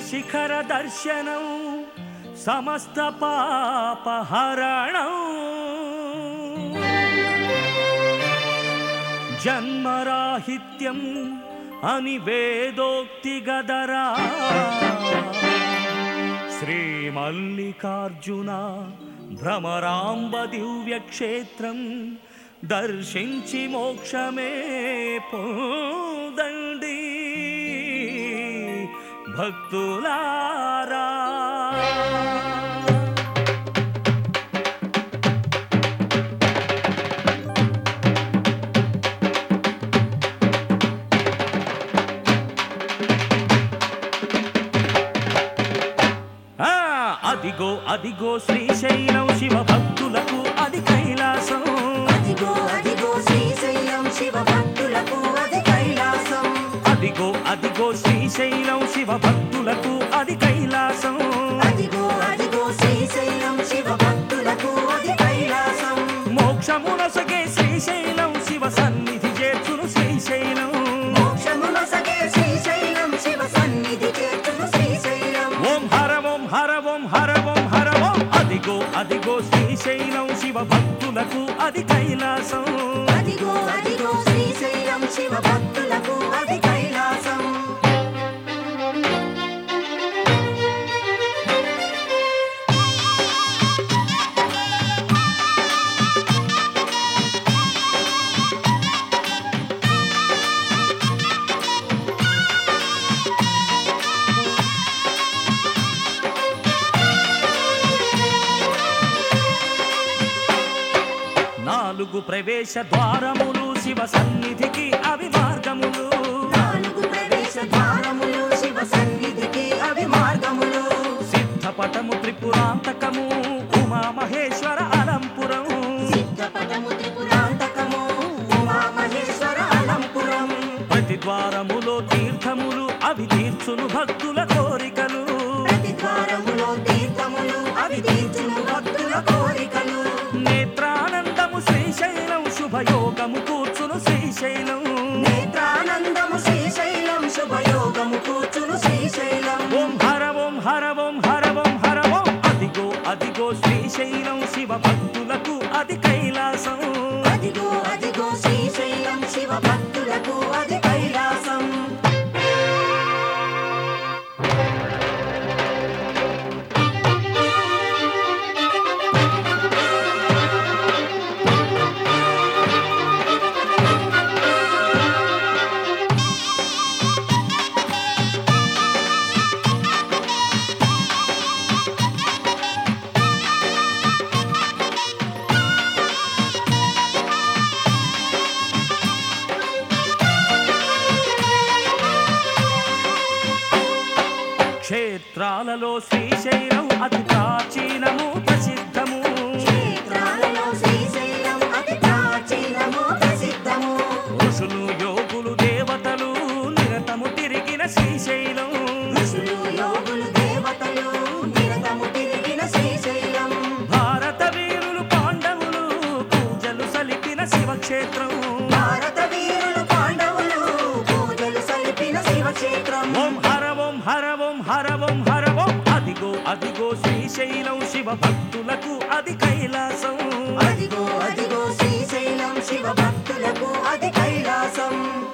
శిఖర దర్శనం సమస్త పాపహరణం జన్మరాహిత్యం అని వేదోక్తి గదరా శ్రీ మల్లికార్జున భ్రమరాంబ దివ్యక్షేత్రం దర్శించి మోక్షమే పొందండి భక్తులారా ఆ, అదిగో అదిగో శ్రీశైలం శివ భక్తులకు అది కైలాసం అదిగో అదిగో శ్రీశైలం శివ భక్తులకు అది కైలాసం అదిగో అదిగో శ్రీశైలం శివ భక్తులకు అది కైలాసం అదిగో అదిగో శ్రీశైలం శివ భక్తులకు అది కైలాసం మోక్షమునసగే శ్రీశైలం శివ సన్నిధి చేర్చును శ్రీశైలం మోక్షమున సగే శ్రీశైలం శివ సన్నిధి చేర్చును శ్రీశైలం ఓం హర ఓం హర ఓం హర ఓం హర ఓం అదిగో అదిగో శ్రీశైలం శివ భక్తులకు అది కైలాసం అదిగో అదిగో శ్రీశైలం శివ భక్తులకు అది కైలాసం నాలుగు ప్రవేశ ద్వారములు శివ సన్నిధికి అవి మార్గములు నాలుగు ప్రవేశ ద్వారములు శివ సన్నిధికి అవి మార్గములు సిద్ధపటము త్రిపురాంతకము ఉమా మహేశ్వర అలంపురం సిద్ధపటము త్రిపురాంతకము ఉమా మహేశ్వర అలంపురం ప్రతి ద్వారములో తీర్థములు అవి తీర్చును భక్తుల కోరికలు ప్రతి ద్వారములో తీర్థములు అవి తీర్చును భక్తుల కోరికలు నేత్రానందము శ్రీశైలం శుభయోగము కూర్చును శ్రీశైలం నేత్రానందము శ్రీశైలం శుభయోగము కూర్చును శ్రీశైలం ఓం హర ఓం హర ఓం హర ఓం హర ఓం అదిగో అదిగో శ్రీశైలం శివ భక్తులకు అది కైలాసం అదిగో అదిగో శ్రీశైలం శివ భక్తులకు అది కైలాసం క్షేత్రాలలో శ్రీశైలం అతి ప్రాచీనము ప్రసిద్ధము క్షేత్రాలలో శ్రీశైలం అతి ప్రాచీనము ప్రసిద్ధము ఋషులు యోగులు దేవతలు నిరతము తిరిగిన శ్రీశైలం ఋషులు యోగులు దేవతలు నిరతము తిరిగిన శ్రీశైలం భారత వీరులు పాండవులు పూజలు సలిపిన శివక్షేత్రం భారత వీరులు పాండవులు పూజలు సలిపిన శివక్షేత్రం ఓం హర ఓం హర ఓం హర ఓం హర ఓం అదిగో అదిగో శ్రీశైలం శివ భక్తులకు అది కైలాసం అదిగో అదిగో శ్రీశైలం శివ భక్తులకు అది కైలాసం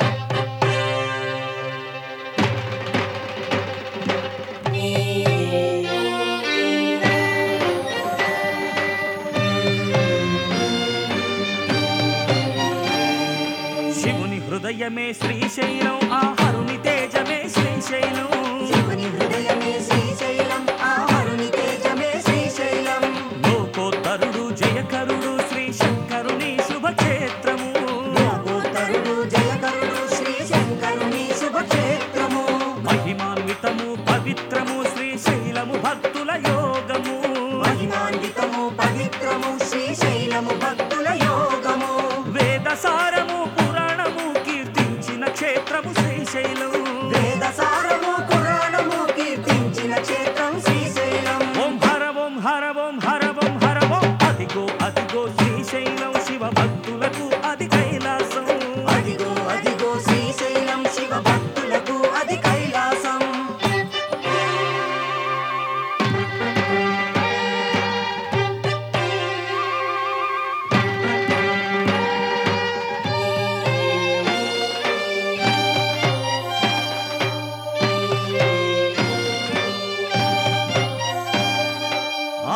శివుని హృదయమే శ్రీశైలం ఆ హరుని తేజమే శ్రీశైలం శివుని హృదయమే శ్రీశైలం ఆ హరుని తేజమే శ్రీశైలం లోకోత్తరుడు జయకరుడు శ్రీ శంకరుని శుభక్షేత్రము లోకోత్తరుడు జయకరుడు శ్రీ శంకరుని శుభక్షేత్రము మహిమాన్వితము పవిత్రము శ్రీశైలము భక్తుల యోగము మహిమాన్వితము పవిత్రము శ్రీశైలము భక్తుల యోగము వేదసారము పురాణము కీర్తించిన క్షేత్రము శ్రీశైలం వేదసారము పురాణము కీర్తించిన క్షేత్రం శ్రీశైలం ఓం హర ఓం హర ఓం హర ఓం హర ఓం అదిగో అదిగో శ్రీశైలం శివ భక్తులకు అది కైలాసం అదిగో అదిగో శ్రీశైలం శివ భక్తులకు అది కైలాసం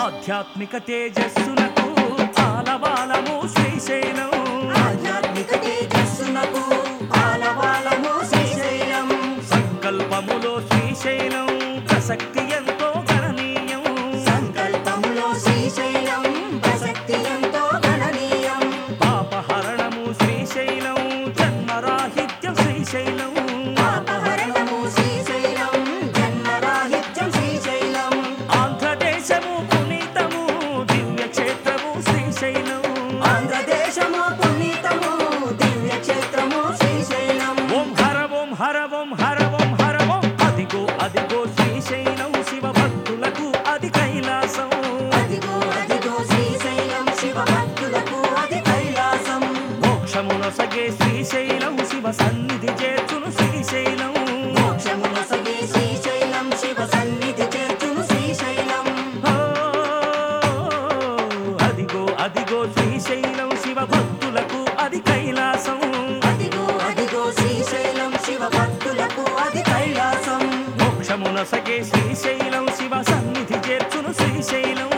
ఆధ్యాత్మిక తేజస్సునకు ఆలవాలము శ్రీశైలం ఆధ్యాత్మిక తేజస్సునకు ఆలవాలము శ్రీశైలం సంకల్పములో శ్రీశైలం ప్రసక్తి ఎంతో గణనీయం సంకల్పములో శ్రీశైలం ప్రసక్తి ఎంతో గణనీయం పాపహరణము శ్రీశైలం జన్మరాహిత్యం శ్రీశైలం పాపహరణము శ్రీశైలం జన్మరాహిత్యం శ్రీశైలం ఆంధ్రదేశము పునీతము దివ్యక్షేత్రము శ్రీశైలం ఆంధ్రదేశము పునీతము దివ్య క్షేత్రము శ్రీశైలం ఓం హర ఓం హర ఓం హర ఓం హర ఓం అదిగో అదిగో శ్రీశైలం శివ భక్తులకు అది కైలాసం అదిగో అదిగో శ్రీశైలం శివ భక్తులకు అది కైలాసం మోక్షమునొసగే శ్రీశైలం శివ సన్నిధి చేర్చును శ్రీశైలం మోక్షమునొసగే శ్రీశైలం శివ సన్నిధి చేర్చును శ్రీశైలం ఓ, అదిగో అదిగో శ్రీశైలం శివ భక్తులకు అది కైలాసం అదిగో అదిగో శ్రీశైలం శివ భక్తులకు అది కైలాసం మోక్షమునొసగే శ్రీశైలం శివ సన్నిధి చేర్చును శ్రీశైలం